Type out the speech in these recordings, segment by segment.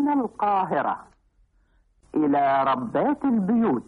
من القاهرة إلى ربات البيوت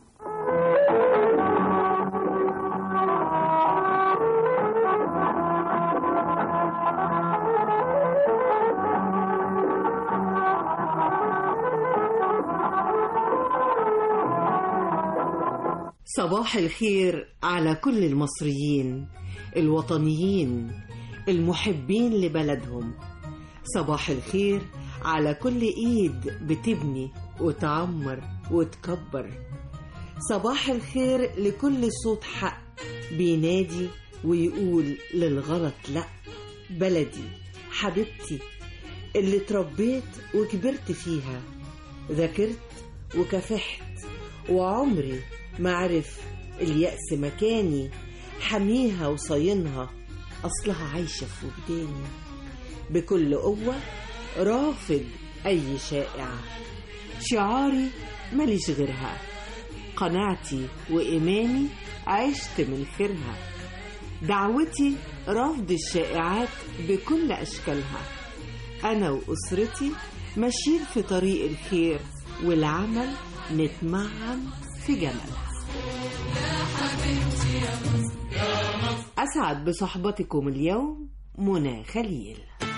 صباح الخير على كل المصريين الوطنيين المحبين لبلدهم صباح الخير على كل ايد بتبني وتعمر وتكبر صباح الخير لكل صوت حق بينادي ويقول للغلط لا بلدي حبيبتي اللي تربيت وكبرت فيها ذاكرت وكافحت وعمري ما عرف اليأس مكاني حميها وصينها أصلها عايشة في وجداني بكل قوة رافض أي شائعة شعاري ماليش غيرها قناعتي وإيماني عشت من خيرها دعوتي رفض الشائعات بكل أشكالها أنا وأسرتي ماشيين في طريق الخير والعمل نتمعن في جمالها أسعد بصحبتكم اليوم منى خليل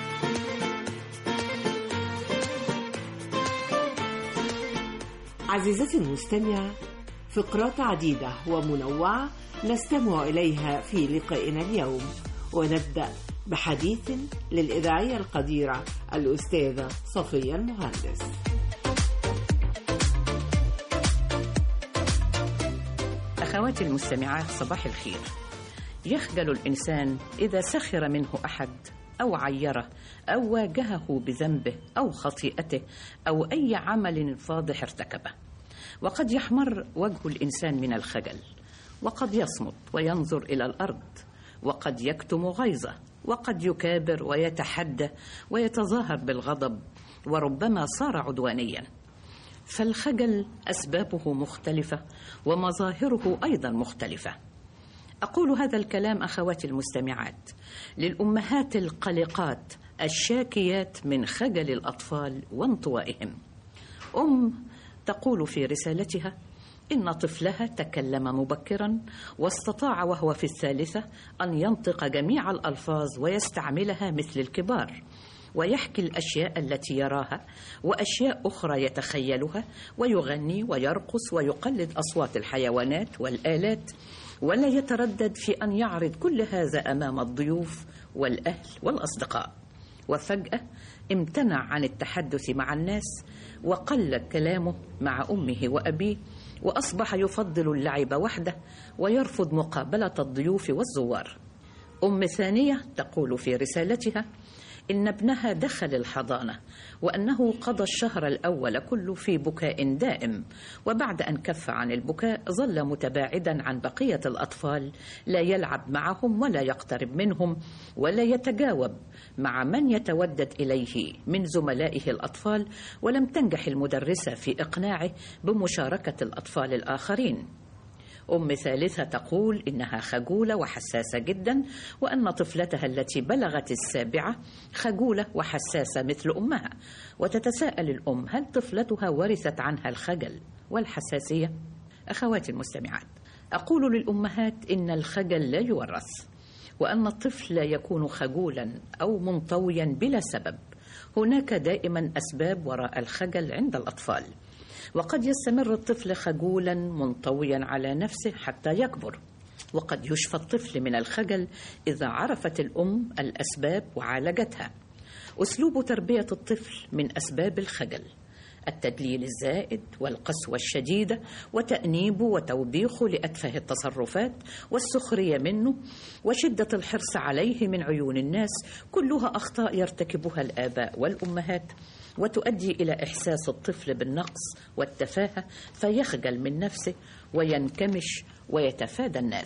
عزيزتي المستمعة فقرات عديدة ومنوعة نستمع إليها في لقائنا اليوم ونبدأ بحديث للإذاعية القديرة الأستاذة صفية المهندس أخواتي المستمعات صباح الخير يخجل الإنسان إذا سخر منه أحد أو عيره أو واجهه بذنبه أو خطيئته أو أي عمل فاضح ارتكبه وقد يحمر وجه الإنسان من الخجل وقد يصمت وينظر إلى الأرض وقد يكتم غيظه وقد يكابر ويتحدى ويتظاهر بالغضب وربما صار عدوانيا فالخجل اسبابه مختلفه ومظاهره ايضا مختلفه اقول هذا الكلام اخواتي المستمعات للامهات القلقات الشاكيات من خجل الاطفال وانطوائهم ام تقول في رسالتها ان طفلها تكلم مبكرا واستطاع وهو في الثالثه ان ينطق جميع الالفاظ ويستعملها مثل الكبار ويحكي الاشياء التي يراها واشياء اخرى يتخيلها ويغني ويرقص ويقلد اصوات الحيوانات والالات ولا يتردد في ان يعرض كل هذا امام الضيوف والاهل والاصدقاء وفجاه امتنع عن التحدث مع الناس وقل كلامه مع امه وابيه واصبح يفضل اللعب وحده ويرفض مقابله الضيوف والزوار ام ثانيه تقول في رسالتها إن ابنها دخل الحضانة وأنه قضى الشهر الأول كله في بكاء دائم وبعد أن كف عن البكاء ظل متباعدا عن بقية الأطفال لا يلعب معهم ولا يقترب منهم ولا يتجاوب مع من يتودد إليه من زملائه الأطفال ولم تنجح المدرسة في إقناعه بمشاركة الأطفال الآخرين أم ثالثة تقول إنها خجولة وحساسة جدا وأن طفلتها التي بلغت السابعة خجولة وحساسة مثل أمها وتتساءل الأم هل طفلتها ورثت عنها الخجل والحساسية؟ أخواتي المستمعات أقول للأمهات إن الخجل لا يورث وأن الطفل لا يكون خجولا أو منطويا بلا سبب هناك دائما أسباب وراء الخجل عند الأطفال وقد يستمر الطفل خجولا منطويا على نفسه حتى يكبر وقد يشفى الطفل من الخجل اذا عرفت الام الاسباب وعالجتها اسلوب تربيه الطفل من اسباب الخجل التدليل الزائد والقسوه الشديده وتانيبه وتوبيخه لاتفه التصرفات والسخريه منه وشده الحرص عليه من عيون الناس كلها اخطاء يرتكبها الاباء والامهات وتؤدي الى احساس الطفل بالنقص والتفاهه فيخجل من نفسه وينكمش ويتفادى الناس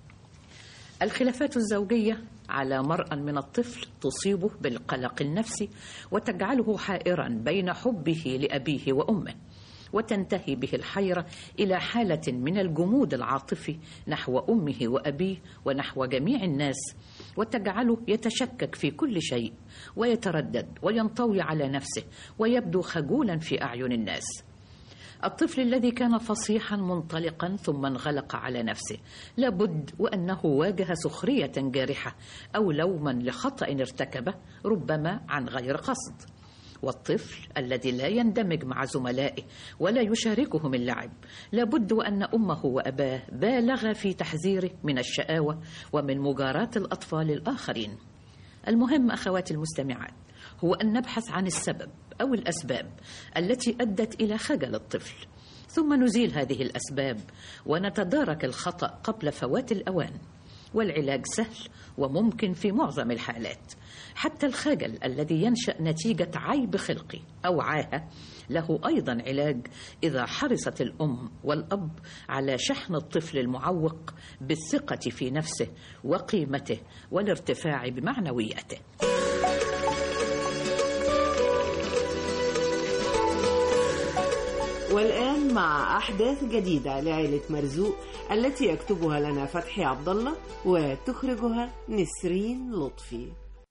الخلافات الزوجيه على مرأى من الطفل تصيبه بالقلق النفسي وتجعله حائرا بين حبه لأبيه وأمه وتنتهي به الحيرة إلى حالة من الجمود العاطفي نحو أمه وأبيه ونحو جميع الناس وتجعله يتشكك في كل شيء ويتردد وينطوي على نفسه ويبدو خجولا في أعين الناس الطفل الذي كان فصيحا منطلقا ثم انغلق على نفسه لابد وانه واجه سخريه جارحه او لوما لخطا ارتكبه ربما عن غير قصد والطفل الذي لا يندمج مع زملائه ولا يشاركهم اللعب لابد وان امه واباه بالغا في تحذيره من الشقاوه ومن مجاراه الاطفال الاخرين المهم اخواتي المستمعات هو ان نبحث عن السبب او الاسباب التي ادت الى خجل الطفل ثم نزيل هذه الاسباب ونتدارك الخطا قبل فوات الاوان والعلاج سهل وممكن في معظم الحالات حتى الخجل الذي ينشا نتيجه عيب خلقي او عاهه له ايضا علاج اذا حرصت الام والاب على شحن الطفل المعوق بالثقه في نفسه وقيمته والارتفاع بمعنوياته والآن مع أحداث جديدة لعائلة مرزوق التي يكتبها لنا فتحي عبد الله وتخرجها نسرين لطفي.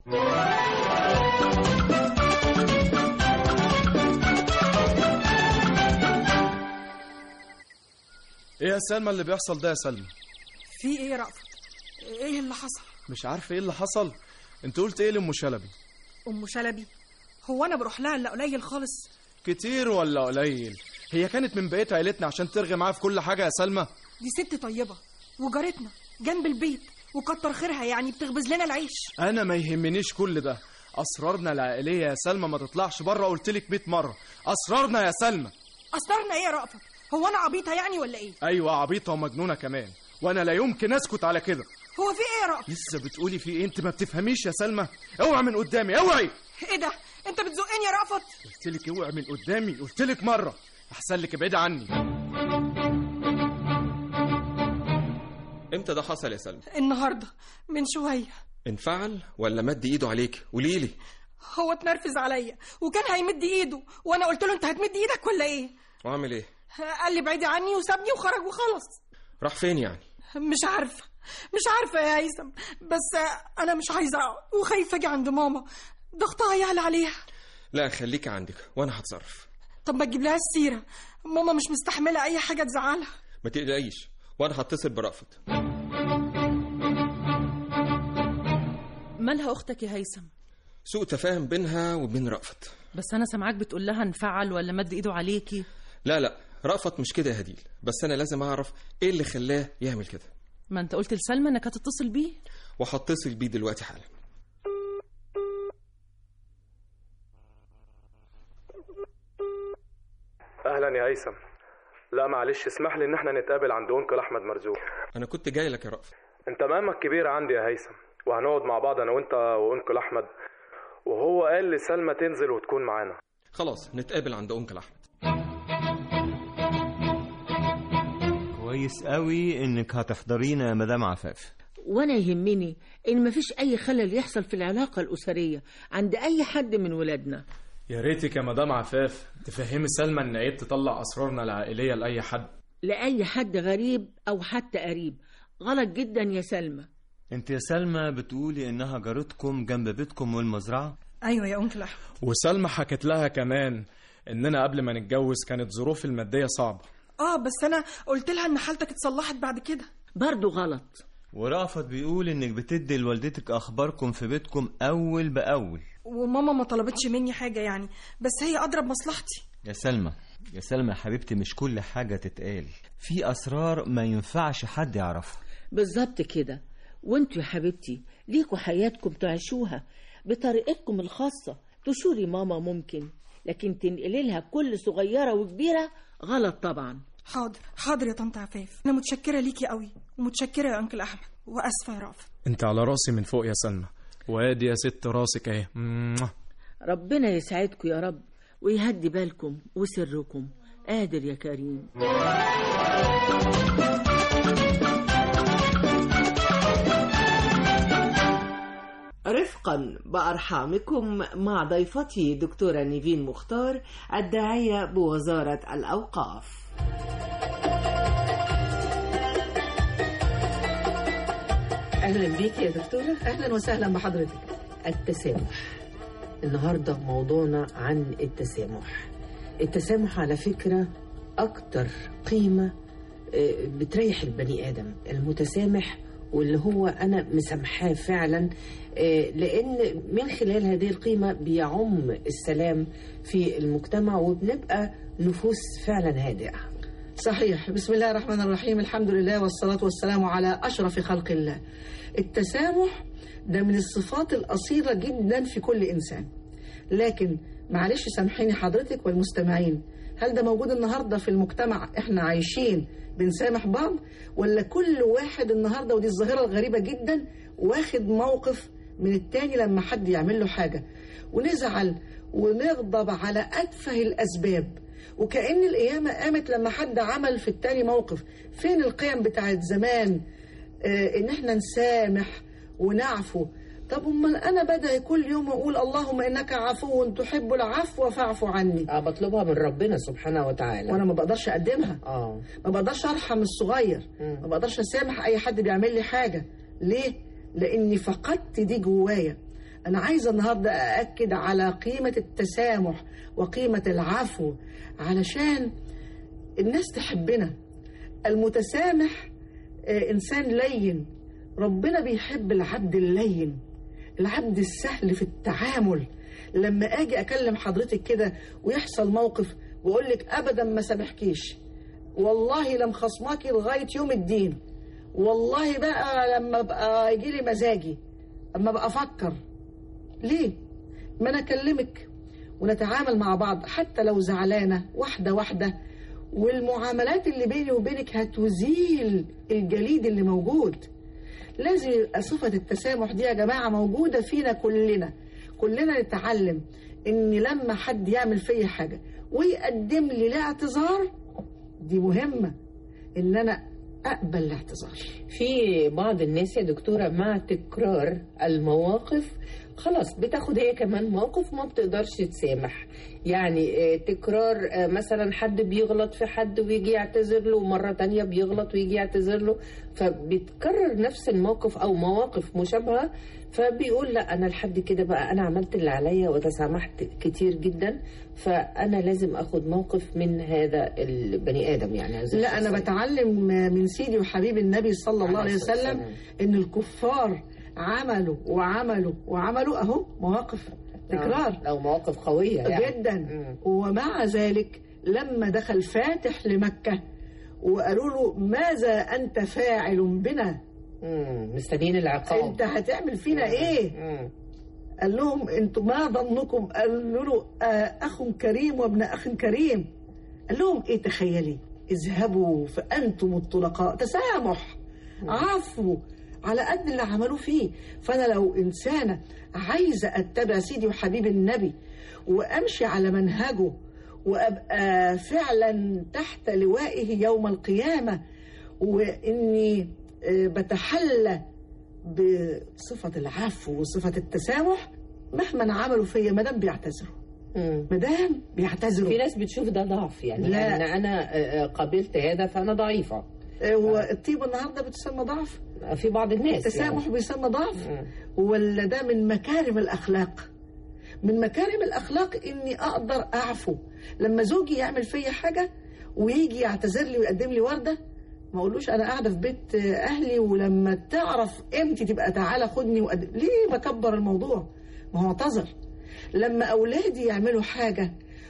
ايه يا سلمى اللي بيحصل ده يا سلمى في ايه يا رأفت ايه اللي حصل مش عارفه ايه اللي حصل انت قلت ايه لام شلبي ام شلبي هو انا بروح لها الا قليل خالص كتير ولا قليل هي كانت من بقيه عيلتنا عشان ترغي معايا في كل حاجه يا سلمى دي ست طيبه وجارتنا جنب البيت وكتر خيرها يعني بتخبز لنا العيش انا ما يهمنيش كل ده اسرارنا العائليه يا سلمى ما تطلعش بره قلت لك 100 مره اسرارنا يا سلمى اسرارنا ايه يا رأفت هو انا عبيطه يعني ولا ايه ايوه عبيطه ومجنونه كمان وانا لا يمكن اسكت على كده هو في ايه يا رأفت لسه بتقولي في ايه انت ما بتفهميش يا سلمى اوعى من قدامي اوعي ايه ده انت بتزقني يا رأفت قلت لك اوعي من قدامي قلت لك مره احسن لك ابعدي عني امتى ده حصل يا سلمى النهارده من شويه انفعل ولا مد ايده عليك قولي لي هو اتنرفز عليا وكان هيمد ايده وانا قلت له انت هتمد ايدك ولا ايه واعمل ايه قال لي بعيدي عني وسابني وخرج وخلص راح فين يعني مش عارفه مش عارفه يا هيثم بس انا مش عايزه اقعد وخايفه اجي عند ماما ضغطها يعلى عليها لا خليك عندك وانا هتصرف طب ما تجيب لها السيره ماما مش مستحمله اي حاجه تزعلها ما تقلقيش وانا هتصل برأفت مالها اختك يا هيثم سوء تفاهم بينها وبين رأفت بس انا سامعاك بتقول لها انفعل ولا مد ايده عليكي لا لا رأفت مش كده يا هديل بس انا لازم اعرف ايه اللي خلاه يعمل كده ما انت قلت لسلمى انك هتتصل بيه وهتصل بيه دلوقتي حالا اهلا يا هيثم لا معلش اسمح لي ان احنا نتقابل عند انكل احمد مرزوق انا كنت جاي لك يا رأفت انت مقامك كبير عندي يا هيثم وهنقعد مع بعض انا وانت وانكل احمد وهو قال لسلمى تنزل وتكون معانا خلاص نتقابل عند انكل احمد كويس قوي انك هتحضرينا يا مدام عفاف وانا يهمني ان مفيش اي خلل يحصل في العلاقه الاسريه عند اي حد من ولادنا يا ريتك يا مدام عفاف تفهمي سلمى ان عيب تطلع اسرارنا العائليه لاي حد لاي حد غريب او حتى قريب غلط جدا يا سلمى انت يا سلمى بتقولي انها جارتكم جنب بيتكم والمزرعه ايوه يا انكل احمد وسلمى حكت لها كمان اننا قبل ما نتجوز كانت ظروف الماديه صعبه اه بس انا قلت لها ان حالتك اتصلحت بعد كده برضو غلط ورأفت بيقول انك بتدي لوالدتك اخباركم في بيتكم اول باول وماما ما طلبتش مني حاجه يعني بس هي اضرب مصلحتي يا سلمى يا سلمى يا حبيبتي مش كل حاجه تتقال في اسرار ما ينفعش حد يعرفها بالظبط كده وانتوا يا حبيبتي ليكوا حياتكم تعيشوها بطريقتكم الخاصه تشوري ماما ممكن لكن تنقلي لها كل صغيره وكبيره غلط طبعا حاضر حاضر يا طنط عفاف انا متشكره ليكي قوي ومتشكره يا انكل احمد واسفه يا رافت انت على راسي من فوق يا سلمى وادي يا ست راسك اهي موah. ربنا يسعدكم يا رب ويهدي بالكم وسركم قادر يا كريم رفق رفقا بأرحامكم مع ضيفتي دكتورة نيفين مختار الداعية بوزارة الأوقاف اهلا بيك يا دكتوره اهلا وسهلا بحضرتك التسامح النهارده موضوعنا عن التسامح التسامح على فكره اكتر قيمه آه، بتريح البني ادم المتسامح واللي هو انا مسامحاه فعلا آه، لان من خلال هذه القيمه بيعم السلام في المجتمع وبنبقى نفوس فعلا هادئه صحيح بسم الله الرحمن الرحيم الحمد لله والصلاة والسلام على أشرف خلق الله التسامح ده من الصفات الأصيلة جدا في كل إنسان لكن معلش سامحيني حضرتك والمستمعين هل ده موجود النهاردة في المجتمع احنا عايشين بنسامح بعض ولا كل واحد النهاردة ودي الظاهرة الغريبة جدا واخد موقف من التاني لما حد يعمل له حاجة ونزعل ونغضب على أتفه الأسباب وكأن القيامة قامت لما حد عمل في التاني موقف فين القيم بتاعت زمان آه ان احنا نسامح ونعفو طب امال انا بدعي كل يوم اقول اللهم انك عفو تحب العفو فاعف عني اه بطلبها من ربنا سبحانه وتعالى وانا ما بقدرش اقدمها اه ما بقدرش ارحم الصغير مم. ما بقدرش اسامح اي حد بيعمل لي حاجه ليه لاني فقدت دي جوايا انا عايزه النهارده ااكد على قيمه التسامح وقيمه العفو علشان الناس تحبنا المتسامح آه، انسان لين ربنا بيحب العبد اللين العبد السهل في التعامل لما اجي اكلم حضرتك كده ويحصل موقف واقول لك ابدا ما سامحكيش والله لم خصماكي لغايه يوم الدين والله بقى لما بقى يجي لي مزاجي اما بقى افكر ليه ما انا اكلمك ونتعامل مع بعض حتى لو زعلانه واحده واحده والمعاملات اللي بيني وبينك هتزيل الجليد اللي موجود لازم يبقى صفة التسامح دي يا جماعة موجودة فينا كلنا كلنا نتعلم ان لما حد يعمل فيا حاجة ويقدم لي الاعتذار دي مهمة ان انا اقبل الاعتذار في بعض الناس يا دكتورة مع تكرار المواقف خلاص بتاخد هي كمان موقف ما بتقدرش تسامح يعني آه، تكرار آه، مثلا حد بيغلط في حد ويجي يعتذر له ومرة تانية بيغلط ويجي يعتذر له فبتكرر نفس الموقف أو مواقف مشابهة فبيقول لا أنا لحد كده بقى أنا عملت اللي عليا وتسامحت كتير جدا فأنا لازم أخد موقف من هذا البني آدم يعني هذا لا انا الشخص. بتعلم من سيدي وحبيبي النبي صلى الله عليه وسلم ان الكفار عملوا وعملوا وعملوا اهو مواقف تكرار أو مواقف قوية يعني. جدا مم. ومع ذلك لما دخل فاتح لمكة وقالوا له ماذا أنت فاعل بنا مم. مستنيين العقاب أنت هتعمل فينا إيه مم. قال لهم أنتوا ما ظنكم قالوا له آه، أخ كريم وابن أخ كريم قال لهم إيه تخيلي اذهبوا فأنتم الطلقاء تسامح عفو على قد اللي عملوه فيه فأنا لو إنسانة عايزة أتبع سيدي وحبيب النبي وأمشي على منهجه وأبقى فعلا تحت لوائه يوم القيامة وإني آه، بتحلى بصفة العفو وصفة التسامح مهما عملوا فيا مادام بيعتذروا مم. مادام بيعتذروا في ناس بتشوف ده ضعف يعني لا. يعني انا آه، آه، قابلت هذا فانا ضعيفه آه، والطيبة النهارده بتسمى ضعف في بعض الناس التسامح يعني. بيسمى ضعف مم. ولا ده من مكارم الأخلاق من مكارم الأخلاق إني أقدر أعفو لما زوجي يعمل فيا حاجة ويجي يعتذر لي ويقدم لي وردة ما اقولوش انا قاعده في بيت اهلي ولما تعرف امتى تبقى تعالى خدني وقدم ليه بكبر الموضوع ما هو اعتذر لما اولادي يعملوا حاجه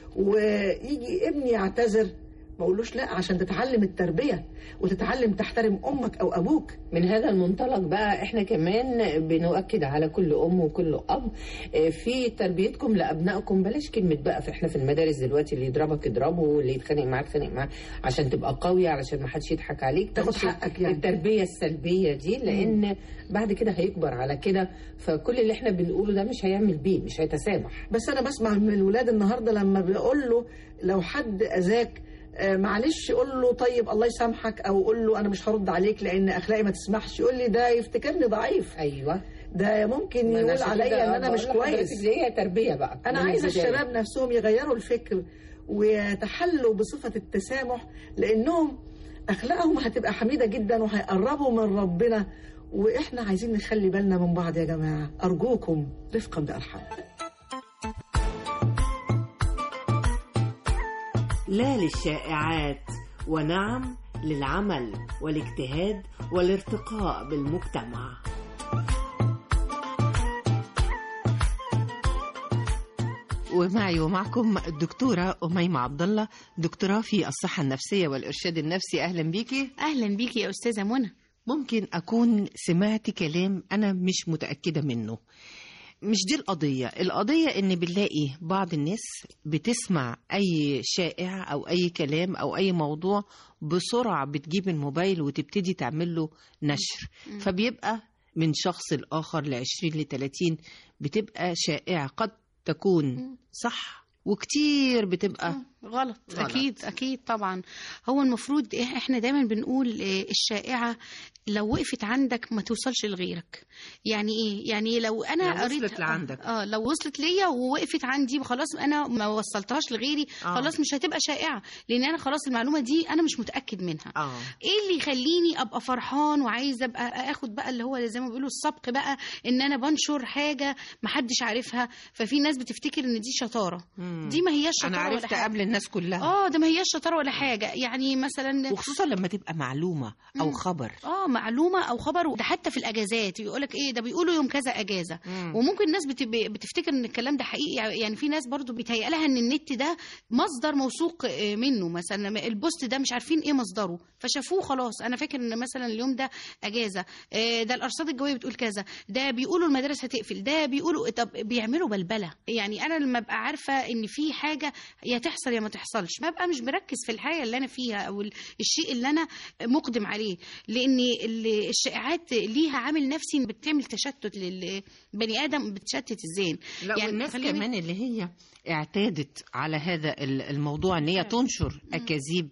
ويجي ابني يعتذر ما اقولوش لا عشان تتعلم التربيه وتتعلم تحترم امك او ابوك من هذا المنطلق بقى احنا كمان بنؤكد على كل ام وكل اب آه، في تربيتكم لابنائكم بلاش كلمه بقى في احنا في المدارس دلوقتي اللي يضربك اضربه واللي يتخانق معاك خانق معاه عشان تبقى قوي علشان ما حدش يضحك عليك تاخد بلاش حقك يعني. التربيه السلبيه دي لان بعد كده هيكبر على كده فكل اللي احنا بنقوله ده مش هيعمل بيه مش هيتسامح بس انا بسمع من الولاد النهارده لما بقول له لو حد اذاك آه، معلش قول له طيب الله يسامحك او قول له انا مش هرد عليك لان اخلاقي ما تسمحش يقول لي ده يفتكرني ضعيف ايوه ده ممكن ما أنا يقول عشان عليا كده ان انا مش بقول لحضرتك كويس دي هي تربيه بقى انا من عايزه البداية. الشباب نفسهم يغيروا الفكر ويتحلوا بصفه التسامح لانهم اخلاقهم هتبقى حميده جدا وهيقربوا من ربنا واحنا عايزين نخلي بالنا من بعض يا جماعه ارجوكم رفقا بارحام لا للشائعات ونعم للعمل والاجتهاد والارتقاء بالمجتمع ومعي ومعكم الدكتورة أميمة عبد الله دكتوراه في الصحة النفسية والإرشاد النفسي أهلا بيكي اهلا بيكي يا استاذه منى ممكن أكون سمعت كلام أنا مش متأكدة منه مش دي القضية القضية إن بنلاقي بعض الناس بتسمع أي شائع أو أي كلام أو أي موضوع بسرعة بتجيب الموبايل وتبتدي تعمل له نشر مم. فبيبقى من شخص الآخر لعشرين لتلاتين بتبقى شائعة قد تكون صح وكتير بتبقى غلط. غلط. اكيد اكيد طبعا هو المفروض إيه- احنا دايما بنقول إيه، الشائعه لو وقفت عندك ما توصلش لغيرك يعني ايه يعني لو انا لو قريت وصلت لعندك. اه آه، لو وصلت ليا ووقفت عندي خلاص انا ما وصلتهاش لغيري آه. خلاص مش هتبقى شائعه لان انا خلاص المعلومه دي انا مش متاكد منها آه. ايه اللي يخليني ابقى فرحان وعايزه ابقى اخد بقى اللي هو زي ما بيقولوا السبق بقى ان انا بنشر حاجه محدش عارفها ففي ناس بتفتكر ان دي شطاره مم. دي ما هياش شطاره أنا ولا عرفت حاجة. قبل الناس كلها اه ده ما هياش شطاره ولا حاجه يعني مثلا وخصوصا لما تبقى معلومة أو مم. خبر اه معلومه او خبر ده حتى في الاجازات يقول لك ايه ده بيقولوا يوم كذا اجازه مم. وممكن الناس بت- بتفتكر ان الكلام ده حقيقي يعني في ناس برضو بيتهيأ لها ان النت ده مصدر موثوق آه، منه مثلا البوست ده مش عارفين ايه مصدره فشافوه خلاص انا فاكر ان مثلا اليوم ده اجازه آه، ده الارصاد الجويه بتقول كذا ده بيقولوا المدارس هتقفل ده بيقولوا طب بيعملوا بلبله يعني انا لما ابقى عارفه ان في حاجه يا تحصل يا ما تحصلش ببقى مش مركز في الحاجه اللي انا فيها او ال- الشيء اللي انا مقدم عليه لان ال- الشائعات ليها عامل نفسي بتعمل تشتت للبني ادم بتشتت الذهن لا يعني والناس خليني- كمان اللي هي اعتادت على هذا ال- الموضوع ان هي تنشر اكاذيب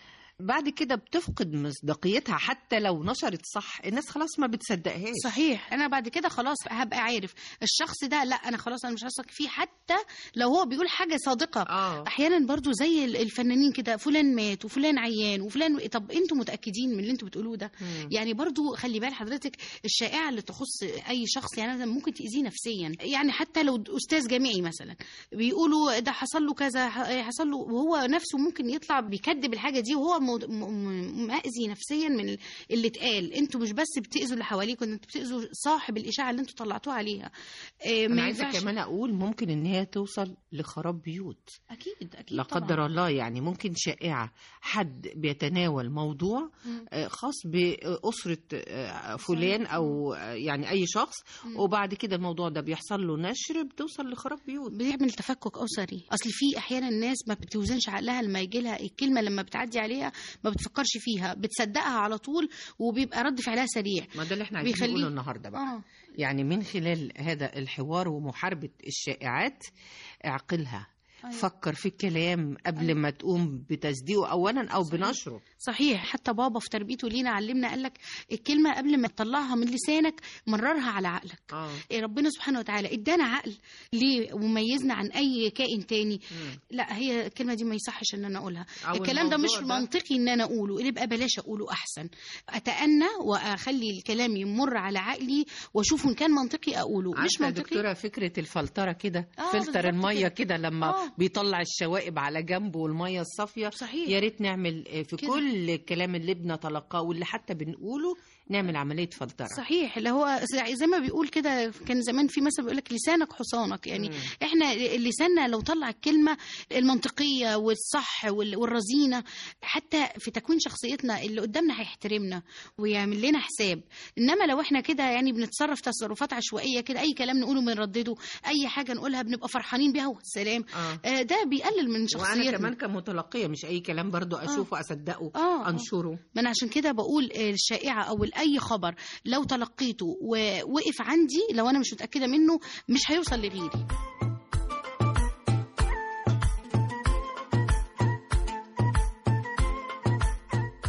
بعد كده بتفقد مصداقيتها حتى لو نشرت صح الناس خلاص ما بتصدقهاش صحيح انا بعد كده خلاص هبقى عارف الشخص ده لا انا خلاص انا مش هثق فيه حتى لو هو بيقول حاجه صادقه آه. احيانا برضو زي ال- الفنانين كده فلان مات وفلان عيان وفلان طب انتوا متاكدين من اللي انتوا بتقولوه ده مم. يعني برضو خلي بال حضرتك الشائعه اللي تخص اي شخص يعني مثلا ممكن تاذيه نفسيا يعني حتى لو استاذ جامعي مثلا بيقولوا ده حصل له كذا ح- حصل له وهو نفسه ممكن يطلع بيكذب الحاجه دي وهو مو- م- م- مأذي نفسيا من اللي اتقال انتوا مش بس بتاذوا اللي حواليكم انتوا بتاذوا صاحب الاشاعه اللي انتوا طلعتوها عليها إيه، ما انا عايزه ينفعش- كمان اقول ممكن ان هي توصل لخراب بيوت اكيد اكيد لا طبعاً. قدر الله يعني ممكن شائعة حد بيتناول موضوع مم. آه، خاص بأسرة آه، فلان أو آه، يعني أي شخص مم. وبعد كده الموضوع ده بيحصل له نشر بتوصل لخراب بيوت بيعمل تفكك اسري اصل في احيانا الناس ما بتوزنش عقلها لما يجي لها الكلمه لما بتعدي عليها ما بتفكرش فيها بتصدقها على طول وبيبقى رد فعلها سريع ما ده اللي احنا عايزين بيخليه- نقوله النهارده بقى آه. يعني من خلال هذا الحوار ومحاربة الشائعات اعقلها أيوة. فكر في الكلام قبل ما تقوم بتصديقه أولا أو بنشره صحيح حتى بابا في تربيته لينا علمنا قال لك الكلمه قبل ما تطلعها من لسانك مررها على عقلك آه. إيه ربنا سبحانه وتعالى ادانا عقل ليه وميزنا عن اي كائن تاني لا هي الكلمه دي ما يصحش ان انا اقولها أو الكلام ده مش الموضوع ده- منطقي ان انا اقوله يبقى بلاش اقوله احسن اتأنى واخلي الكلام يمر على عقلي واشوف ان كان منطقي اقوله مش عارفة يا منطقي دكتورة فكرة الفلترة كده آه، فلتر بالظبط المية كده. كده لما آه. بيطلع الشوائب على جنبه والمية الصافية صحيح. يا ريت نعمل آه، في كده. كل الكلام اللي بنتلقاه واللي حتى بنقوله نعمل عملية فلترة صحيح اللي هو زي- زي ما بيقول كده كان زمان في مثل بيقول لك لسانك حصانك يعني مم. احنا لساننا لو طلع الكلمه المنطقيه والصح وال- والرزينه حتى في تكوين شخصيتنا اللي قدامنا هيحترمنا ويعمل لنا حساب انما لو احنا كده يعني بنتصرف تصرفات عشوائيه كده اي كلام نقوله بنردده اي حاجه نقولها بنبقى فرحانين بيها والسلام آه. آه، ده بيقلل من وانا شخصيتنا كمان كمتلقية مش اي كلام برضو اشوفه اصدقه آه، آه. انشره ما انا عشان كده بقول آه، الشائعه او اي خبر لو تلقيته ووقف عندي لو انا مش متاكده منه مش هيوصل لغيري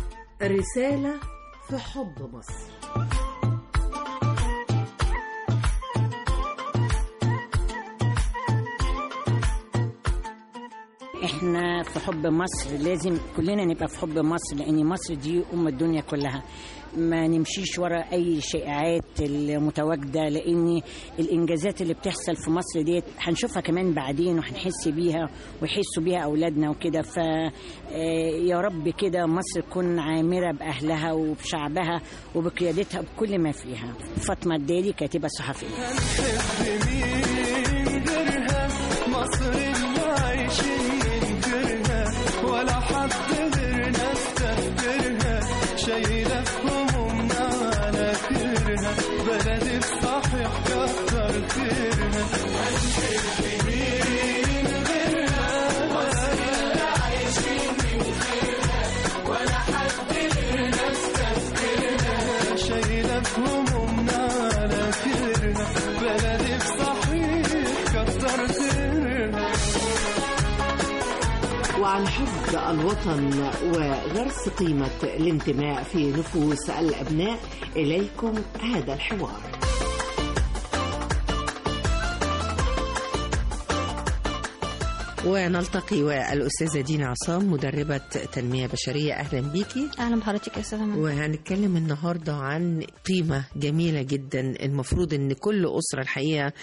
رسالة في حب مصر احنا في حب مصر لازم كلنا نبقى في حب مصر لان مصر دي ام الدنيا كلها ما نمشيش ورا اي شائعات المتواجده لان الانجازات اللي بتحصل في مصر ديت هنشوفها كمان بعدين وهنحس بيها ويحسوا بيها اولادنا وكده ف يا رب كده مصر تكون عامره باهلها وبشعبها وبقيادتها بكل ما فيها فاطمه الدالي كاتبه صحفيه مصر اللي عايشين ننكرها ولا حد غيرنا استهترها شايلة همومنا على كرها بلدي بصحيح كتر خيرها هنحب مين غيرها مصر اللي عايشين ننكرها ولا حد غيرنا استهترها شايلة همومنا على كرها بلدي بصحيح كتر خيرها وعن حب الوطن وغرس قيمة الانتماء في نفوس الأبناء إليكم هذا الحوار ونلتقي والأستاذة دينا عصام مدربة تنمية بشرية أهلا بيكي اهلا بحضرتك يا استاذه منى وهنتكلم النهاردة عن قيمة جميلة جدا المفروض ان كل أسرة الحقيقة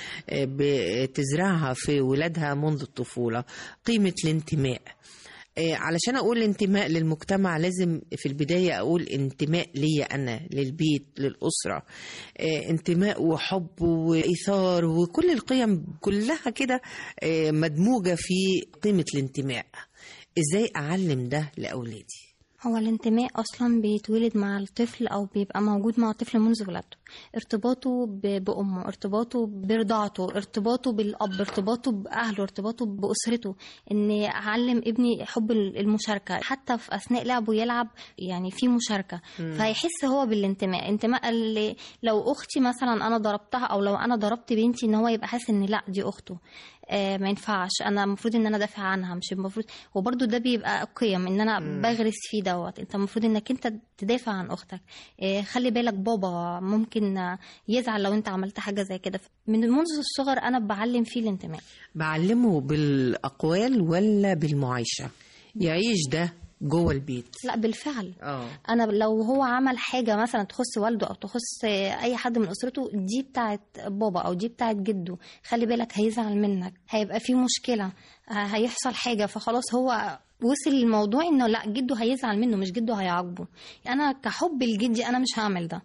بتزرعها في ولادها منذ الطفولة قيمة الانتماء آه، علشان اقول انتماء للمجتمع لازم في البدايه اقول انتماء ليا انا للبيت للاسره آه، انتماء وحب وايثار وكل القيم كلها كده آه، مدموجه في قيمه الانتماء ازاي اعلم ده لاولادي هو الانتماء اصلا بيتولد مع الطفل او بيبقى موجود مع الطفل منذ ولادته ارتباطه ب- بامه ارتباطه برضاعته ارتباطه بالاب ارتباطه باهله ارتباطه باسرته ان اعلم ابني حب ال- المشاركه حتى في اثناء لعبه يلعب يعني في مشاركه مم. فهيحس هو بالانتماء انتماء اللي لو اختي مثلا انا ضربتها او لو انا ضربت بنتي ان هو يبقى حاسس ان لا دي اخته آه ما ينفعش انا المفروض ان انا دافع عنها مش المفروض وبرده ده بيبقى قيم ان انا مم. بغرس فيه دوت انت المفروض انك انت تدافع عن اختك آه خلي بالك بابا ممكن آه، يزعل لو انت عملت حاجه زي كده من منذ الصغر انا بعلم فيه الانتماء بعلمه بالاقوال ولا بالمعايشه يعيش ده جوه البيت لا بالفعل اه انا لو هو عمل حاجه مثلا تخص والده او تخص اي حد من اسرته دي بتاعت بابا او دي بتاعت جده خلي بالك هيزعل منك هيبقى في مشكله ه- هيحصل حاجه فخلاص هو وصل الموضوع انه لا جده هيزعل منه مش جده هيعاقبه انا كحب لجدي انا مش هعمل ده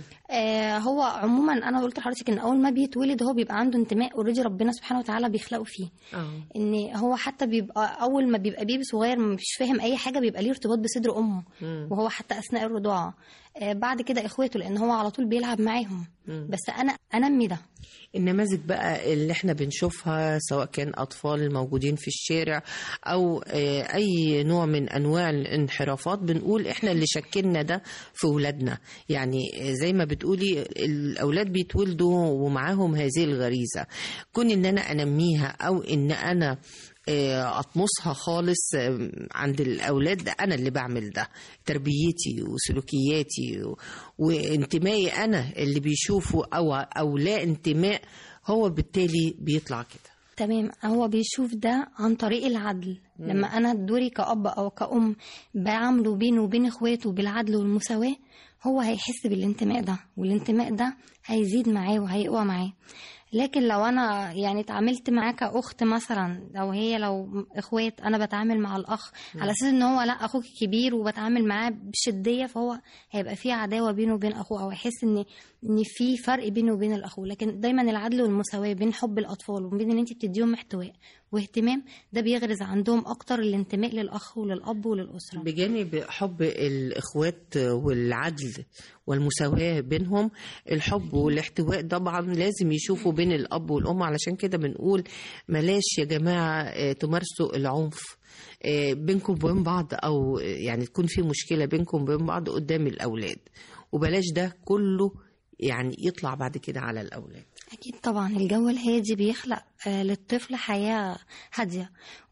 آه هو عموما انا قلت لحضرتك ان اول ما بيتولد هو بيبقى عنده انتماء اوريدي ربنا سبحانه وتعالى بيخلقه فيه ان هو حتى بيبقى اول ما بيبقى بيبي صغير مش فاهم اي حاجه بيبقى ليه ارتباط بصدر امه مم. وهو حتى اثناء الرضاعه آه بعد كده اخواته لان هو على طول بيلعب معاهم مم. بس انا انمي ده النماذج بقى اللي احنا بنشوفها سواء كان اطفال موجودين في الشارع او آه، اي نوع من انواع الانحرافات بنقول احنا اللي شكلنا ده في ولادنا يعني آه، زي ما بتقولي الاولاد بيتولدوا ومعاهم هذه الغريزه كون ان انا انميها او ان انا آه، اطمسها خالص آه، عند الاولاد ده انا اللي بعمل ده تربيتي وسلوكياتي و- وانتمائي انا اللي بيشوفوا او او لا انتماء هو بالتالي بيطلع كده تمام هو بيشوف ده عن طريق العدل مم. لما انا دوري كأب او كأم بعامله بينه وبين اخواته بالعدل والمساواة هو هيحس بالانتماء ده والانتماء ده هيزيد معاه وهيقوى معاه لكن لو انا يعني اتعاملت معاه كاخت مثلا لو هي لو اخوات انا بتعامل مع الاخ مم. على اساس ان هو لا اخوك كبير وبتعامل معاه بشديه فهو هيبقى في عداوه بينه وبين اخوه او هيحس ان ان في فرق بينه وبين الاخو لكن دايما العدل والمساواه بين حب الاطفال وبين ان انت بتديهم احتواء واهتمام ده بيغرز عندهم اكتر الانتماء للاخ وللاب وللاسره بجانب حب الاخوات والعدل والمساواة بينهم الحب والاحتواء طبعا لازم يشوفوا بين الاب والام علشان كده بنقول ملاش يا جماعة آه، تمارسوا العنف آه، بينكم وبين بعض او آه، يعني تكون في مشكلة بينكم وبين بعض قدام الاولاد وبلاش ده كله يعني يطلع بعد كده على الاولاد أكيد طبعا الجو الهادي بيخلق آه، للطفل حياة هادية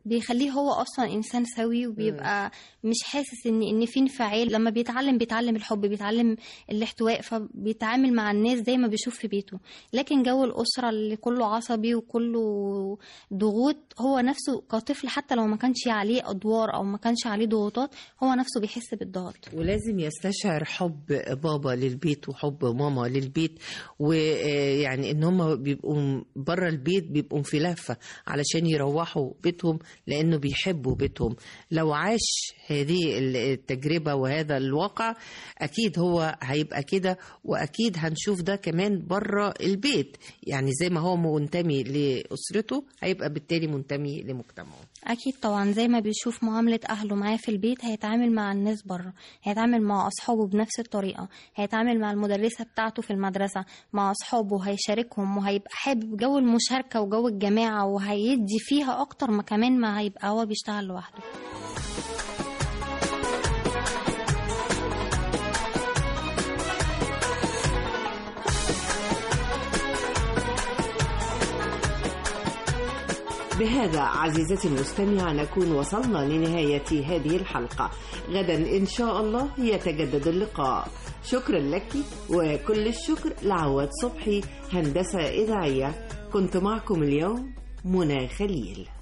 بيخليه هو اصلا انسان سوي وبيبقى مش حاسس ان ان في انفعال لما بيتعلم بيتعلم الحب بيتعلم الاحتواء فبيتعامل مع الناس زي ما بيشوف في بيته لكن جو الاسره اللي كله عصبي وكله ضغوط هو نفسه كطفل حتى لو ما كانش عليه ادوار او ما كانش عليه ضغوطات هو نفسه بيحس بالضغط ولازم يستشعر حب بابا للبيت وحب ماما للبيت ويعني ان هم بيبقوا بره البيت بيبقوا في لهفه علشان يروحوا بيتهم لانه بيحبوا بيتهم لو عاش هذه التجربه وهذا الواقع اكيد هو هيبقى كده واكيد هنشوف ده كمان بره البيت يعني زي ما هو منتمي لاسرته هيبقى بالتالي منتمي لمجتمعه اكيد طبعا زي ما بيشوف معامله اهله معاه في البيت هيتعامل مع الناس بره هيتعامل مع اصحابه بنفس الطريقه هيتعامل مع المدرسه بتاعته في المدرسه مع اصحابه هيشاركهم وهيبقى حابب جو المشاركه وجو الجماعه وهيدي فيها اكتر ما كمان ما هيبقى هو بيشتغل لوحده بهذا عزيزتي المستمعة نكون وصلنا لنهاية هذه الحلقة غدا إن شاء الله يتجدد اللقاء شكرا لك وكل الشكر لعواد صبحي هندسة إذاعية كنت معكم اليوم منى خليل